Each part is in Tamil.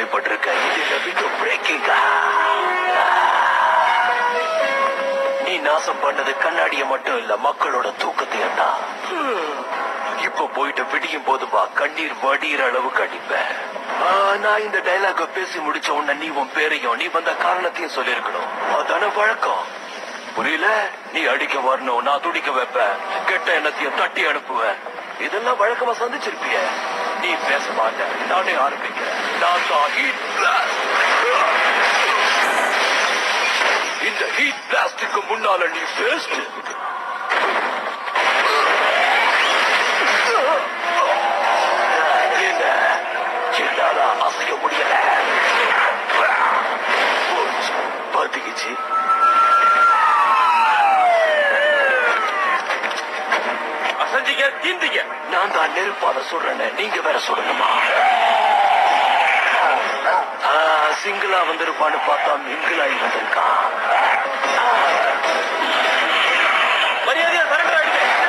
கேள்விப்பட்டிருக்கேன் இது இந்த விண்டோ பிரேக்கிங்கா நீ நாசம் பண்ணது கண்ணாடிய மட்டும் இல்ல மக்களோட தூக்கத்தையும் தான் இப்ப போயிட்டு விடியும் போது வா கண்ணீர் வடிகிற அளவுக்கு அடிப்பேன் ஆ, நான் இந்த டைலாக பேசி முடிச்ச உடனே நீ உன் பேரையும் நீ வந்த காரணத்தையும் சொல்லிருக்கணும் அதான வழக்கம் புரியல நீ அடிக்க வரணும் நான் துடிக்க வைப்பேன் கெட்ட எண்ணத்தையும் தட்டி அனுப்புவேன் இதெல்லாம் வழக்கமா சந்திச்சிருப்பிய நீ பேச மாட்ட நானே ஆரம்பிக்கிறேன் நான் தான் ஹீட் இந்த ஹீட் பிளாஸ்டிக்கு முன்னால நீ பேஸ்ட் என்ன என்னால அசைய முடியல போச்சு, பத்திக்கிச்சு அசஞ்சிக்க தீந்திக்க நான் தான் நெருப்பாத சொல்றேன் நீங்க வேற சொல்லணுமா ஆ, சிங்கிளா வந்திருப்பான்னு பார்த்தா மிங்கிளாகி வந்திருக்கான் மரியாதையா சரண்டர்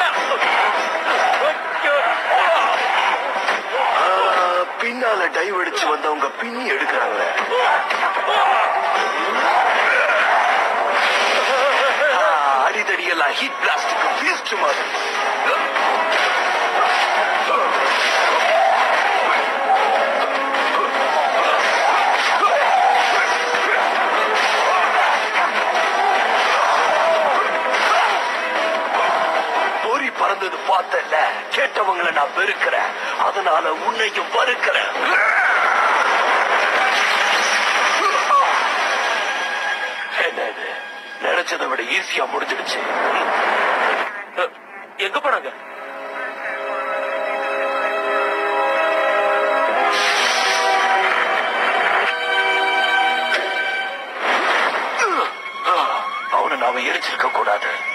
பின்னால டைவ் அடிச்சு வந்தவங்க பின்னி எடுக்கிறாங்க அடிதடியெல்லாம் ஹீட் பிளாஸ்டிக் பீஸ்ட் மாதிரி பொறி பறந்தது பார்த்தல கேட்டவங்களை நான் வெறுக்கிறேன் அதனால உன்னையும் வறுக்கிறேன் என்ன இது நினைச்சதை விட ஈஸியா முடிஞ்சிடுச்சு அஹ், எங்க போனாங்க அவனை நாம எரிச்சிருக்க கூடாது